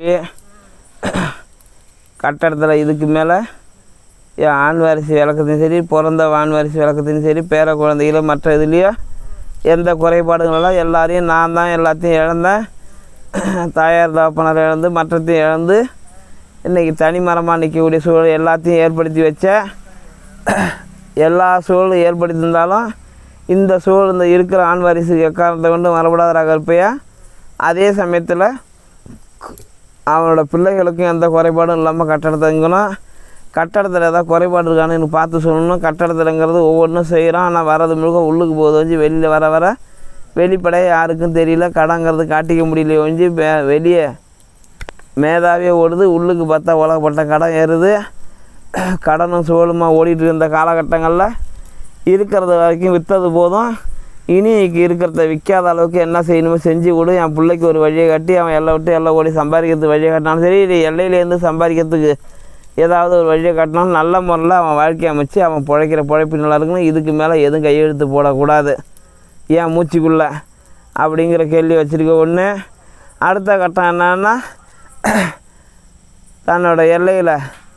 கட்டடத்தில் இதுக்கு மேலே என் ஆண் வாரிசு விளக்கத்தையும் சரி பிறந்த ஆண் வாரிசு விளக்கத்தையும் சரி பேர குழந்தைகளோ மற்ற இதுலேயோ எந்த குறைபாடுகளெல்லாம் எல்லாரையும் நான் தான் எல்லாத்தையும் இழந்தேன் தாயார் தாப்பனர் இழந்து மற்றத்தையும் இழந்து இன்றைக்கி தனி மரமாக நிற்கக்கூடிய சூழல் எல்லாத்தையும் ஏற்படுத்தி வச்ச எல்லா சூழலும் ஏற்படுத்தியிருந்தாலும் இந்த சூழல் இந்த இருக்கிற ஆண் வாரிசு எக்காரணத்தை கொண்டு வரப்படாத ரகற்பையா அதே சமயத்தில் அவனோட பிள்ளைகளுக்கும் எந்த குறைபாடும் இல்லாமல் கட்டடத்தை இங்கணும் கட்டடத்தில் ஏதாவது குறைபாடு இருக்கான்னு எனக்கு பார்த்து சொல்லணும் கட்டடத்தில்ங்கிறது ஒவ்வொன்றும் செய்கிறோம் ஆனால் வரது முழுக்க உள்ளுக்கு போகுது வந்து வெளியில் வர வர வெளிப்படையாக யாருக்கும் தெரியல கடங்கிறது காட்டிக்க முடியல ஒழிஞ்சு வே- வெளியே மேதாவே ஓடுது உள்ளுக்கு பார்த்தா உலகப்பட்ட கடன் ஏறுது கடனும் சோழுமா ஓடிட்டு இருந்த காலகட்டங்களில் இருக்கிறது வரைக்கும் விற்றது போதும் இனி இருக்கிறத விற்காத அளவுக்கு என்ன செய்யணுமோ செஞ்சு கொடு என் பிள்ளைக்கு ஒரு வழியை கட்டி அவன் எல்லாம் விட்டு எல்லாம் ஓடி சம்பாதிக்கிறதுக்கு வழியை கட்டினாலும் சரி இல்லை எல்லையிலேருந்து சம்பாதிக்கிறதுக்கு ஏதாவது ஒரு வழியை கட்டினாலும் நல்ல முறையில் அவன் வாழ்க்கையை அமைச்சு அவன் பிழைக்கிற பிழைப்பு நல்லா இருக்கணும் இதுக்கு மேலே எதுவும் கையெழுத்து போடக்கூடாது ஏன் மூச்சுக்குள்ளே அப்படிங்கிற கேள்வி வச்சுருக்க ஒன்று அடுத்த கட்டம் என்னன்னா தன்னோட எல்லையில்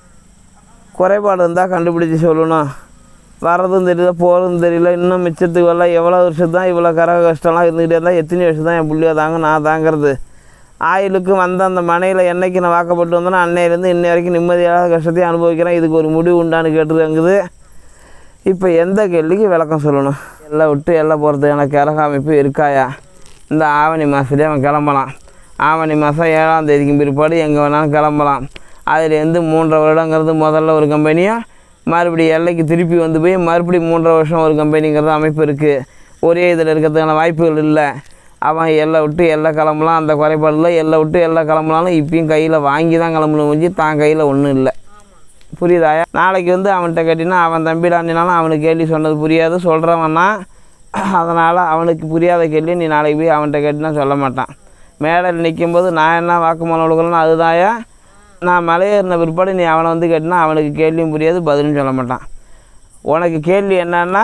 குறைபாடு இருந்தால் கண்டுபிடிச்சி சொல்லணும் வர்றதும் தெரியல போகிறதும் தெரியல இன்னும் மிச்சத்துக்கு எல்லாம் எவ்வளோ வருஷம் தான் இவ்வளோ கரக கஷ்டம்லாம் இருந்துக்கிட்டே இருந்தால் எத்தனை வருஷம் தான் என் புள்ளியோ தாங்க நான் தாங்கிறது ஆயுளுக்கு வந்த அந்த மனையில் என்னைக்கு நான் வாக்கப்பட்டு வந்தேனோ அன்னையிலேருந்து இன்னை வரைக்கும் நிம்மதியான கஷ்டத்தையும் அனுபவிக்கிறேன் இதுக்கு ஒரு முடிவு உண்டான்னு கேட்டுருக்குது இப்போ எந்த கேள்விக்கு விளக்கம் சொல்லணும் எல்லாம் விட்டு எல்லாம் போகிறதுக்கான கிரக அமைப்பு இருக்காயா இந்த ஆவணி மாதத்துலேயே அவன் கிளம்பலாம் ஆவணி மாதம் ஏழாம் தேதிக்கு பிற்பாடு எங்கே வேணாலும் கிளம்பலாம் அதுலேருந்து மூன்றரை வருடங்கிறது முதல்ல ஒரு கம்பெனியும் மறுபடியும் எல்லைக்கு திருப்பி வந்து போய் மறுபடியும் மூன்றரை வருஷம் ஒரு கம்பெனிங்கிறது அமைப்பு இருக்குது ஒரே இதில் இருக்கிறதுக்கான வாய்ப்புகள் இல்லை அவன் எல்லை விட்டு எல்லை கிளம்பலாம் அந்த குறைபாடில் எல்லை விட்டு எல்லை கிளம்பலாலும் இப்பயும் கையில் வாங்கி தான் கிளம்பணும் முடிஞ்சு தான் கையில் ஒன்றும் இல்லை புரியுதாயா நாளைக்கு வந்து அவன்கிட்ட கேட்டினா அவன் தம்பிடாண்டினாலும் அவனுக்கு கேள்வி சொன்னது புரியாது சொல்கிறவன்னா அதனால் அவனுக்கு புரியாத கேள்வி நீ நாளைக்கு போய் அவன்கிட்ட கேட்டினா சொல்ல மாட்டான் மேடையில் நிற்கும்போது நான் என்ன வாக்குமூலம் கொடுக்கலன்னு அதுதாயா நான் மலையேறின பிற்பாடு நீ அவனை வந்து கேட்டினா அவனுக்கு கேள்வியும் புரியாது பதிலும் சொல்ல மாட்டான் உனக்கு கேள்வி என்னன்னா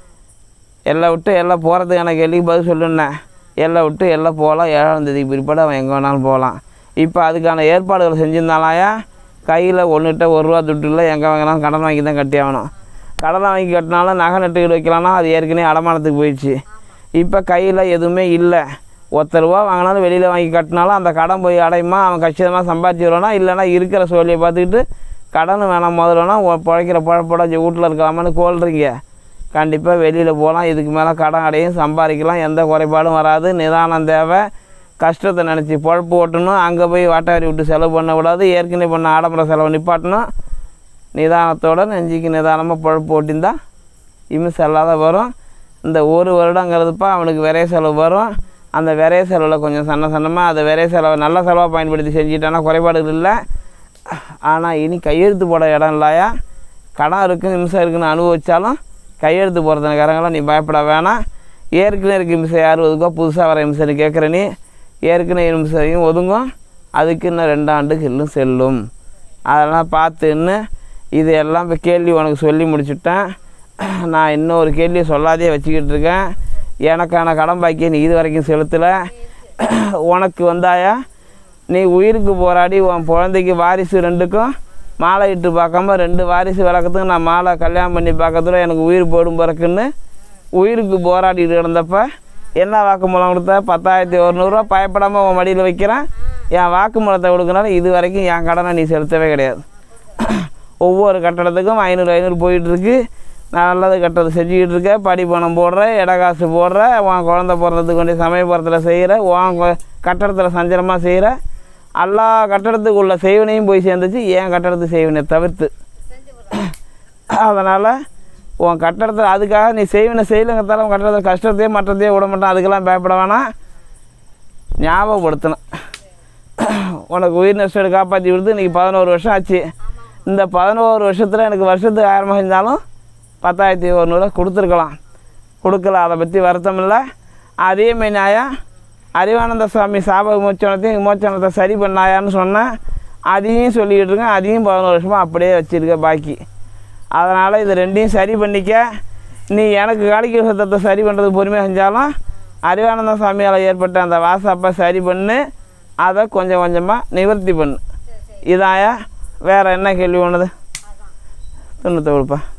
எல்லாம் விட்டு எல்லாம் போகிறதுக்கான கேள்விக்கு பதில் சொல்லுன்னேன் எல்லாம் விட்டு எல்லாம் போகலாம் ஏழாம் தேதிக்கு பிற்பாடு அவன் எங்கே வேணாலும் போகலாம் இப்போ அதுக்கான ஏற்பாடுகள் செஞ்சிருந்தாலாயா கையில் ஒன்றுட்ட ஒரு ரூபா துட்டு இல்லை எங்கே வாங்கினாலும் கடன் வாங்கி தான் கட்டி ஆகணும் கடன் வாங்கி கட்டினாலும் நகை நட்டுக்கிட்டு வைக்கலாம்னா அது ஏற்கனவே அடமானத்துக்கு போயிடுச்சு இப்போ கையில் எதுவுமே இல்லை ஒத்த ரூபா வாங்கினாலும் வெளியில் வாங்கி கட்டினாலும் அந்த கடன் போய் அடையுமா அவன் கச்சிதமாக சம்பாதிச்சு வருவானா இல்லைன்னா இருக்கிற சோழியை பார்த்துக்கிட்டு கடன் வேணாம் முதல்லனா பிழைக்கிற பழப்பட வீட்டில் இருக்கலாமான்னு கோல்றீங்க கண்டிப்பாக வெளியில் போகலாம் இதுக்கு மேலே கடன் அடையும் சம்பாதிக்கலாம் எந்த குறைபாடும் வராது நிதானம் தேவை கஷ்டத்தை நினச்சி பொழப்பு ஓட்டணும் அங்கே போய் வாட்டாரி விட்டு செலவு பண்ணக்கூடாது ஏற்கனவே பண்ண ஆடம்பர செலவு நிப்பாட்டணும் நிதானத்தோட நெஞ்சிக்கு நிதானமாக பொழப்பு ஓட்டியிருந்தா இமிஸ் இல்லாத வரும் இந்த ஒரு வருடங்கிறதுப்பா அவனுக்கு விரைய செலவு வரும் அந்த விரைய செலவில் கொஞ்சம் சன்ன சன்னமாக அதை விரைய செலவை நல்ல செலவாக பயன்படுத்தி செஞ்சுட்டானா குறைபாடுகள் இல்லை ஆனால் இனி கையெழுத்து போட இடம் இல்லையா கடன் இருக்குது நிமிஷம் இருக்குன்னு அனுபவிச்சாலும் கையெழுத்து போகிறதுக்காரங்களாம் நீ பயப்பட வேணாம் ஏற்கனவே இருக்க நிமிஷம் யார் ஒதுக்கோ புதுசாக வர நிமிஷம்னு கேட்குற நீ ஏற்கனவே நிமிஷம் ஒதுங்கும் அதுக்கு இன்னும் ரெண்டு ஆண்டுக்கு இன்னும் செல்லும் அதெல்லாம் பார்த்துன்னு இது எல்லாம் இப்போ கேள்வி உனக்கு சொல்லி முடிச்சுட்டேன் நான் இன்னும் ஒரு கேள்வியை சொல்லாதே வச்சுக்கிட்டு இருக்கேன் எனக்கான கடன் பாக்கியை நீ இது வரைக்கும் செலுத்தலை உனக்கு வந்தாயா நீ உயிருக்கு போராடி உன் குழந்தைக்கு வாரிசு ரெண்டுக்கும் மாலை இட்டு பார்க்காம ரெண்டு வாரிசு விளக்கத்துக்கு நான் மாலை கல்யாணம் பண்ணி பார்க்கறதுல எனக்கு உயிர் போடும் பிறக்குன்னு உயிருக்கு போராடிட்டு கிடந்தப்ப என்ன வாக்குமூலம் கொடுத்த பத்தாயிரத்தி ஒருநூறுவா பயப்படாமல் உன் மடியில் வைக்கிறேன் என் வாக்குமூலத்தை கொடுக்கனால இது வரைக்கும் என் கடனை நீ செலுத்தவே கிடையாது ஒவ்வொரு கட்டடத்துக்கும் ஐநூறு ஐநூறு போயிட்டுருக்கு நான் நல்லது கட்டுறது செஞ்சுக்கிட்டு இருக்கேன் படி பணம் போடுறேன் இட காசு போடுறேன் உன் குழந்த பிறந்ததுக்கு கொண்டு சமயபுரத்தில் செய்கிற உன் கொ- கட்டடத்தில் சஞ்சலமாக செய்கிற எல்லா கட்டடத்துக்கு உள்ள செய்வனையும் போய் சேர்ந்துச்சு என் கட்டடத்து செய்வனை தவிர்த்து அதனால் உன் கட்டடத்தில் அதுக்காக நீ செய்வனை செய்யலைங்கிறதால உன் கட்டடத்தில் கஷ்டத்தையே மற்றதையே விட மாட்டான் அதுக்கெல்லாம் பயப்பட வேணாம் ஞாபகப்படுத்தணும் உனக்கு உயிர் நஷ்டம் காப்பாற்றி விடுத்து இன்றைக்கி பதினோரு வருஷம் ஆச்சு இந்த பதினோரு வருஷத்தில் எனக்கு வருஷத்துக்கு ஆயிரமாக இருந்தாலும் பத்தாயிரத்தி ஒருநூறுவா கொடுத்துருக்கலாம் கொடுக்கல அதை பற்றி வருத்தம் இல்லை அதே மாதிரி நாயா அறிவானந்த சுவாமி சாப விமோச்சனத்தையும் விமோச்சனத்தை சரி பண்ணாயான்னு சொன்னேன் அதையும் சொல்லிக்கிட்டு இருக்கேன் அதையும் பதினோரு வருஷமாக அப்படியே வச்சுருக்க பாக்கி அதனால் இது ரெண்டையும் சரி பண்ணிக்க நீ எனக்கு காலிக்க சத்தத்தை சரி பண்ணுறது பொறுமையாக செஞ்சாலும் அறிவானந்த சாமியால் ஏற்பட்ட அந்த வாசப்பை சரி பண்ணு அதை கொஞ்சம் கொஞ்சமாக நிவர்த்தி பண்ணு இதாயா வேறு என்ன கேள்வி ஒன்றுது தொண்ணூத்தொழுப்பா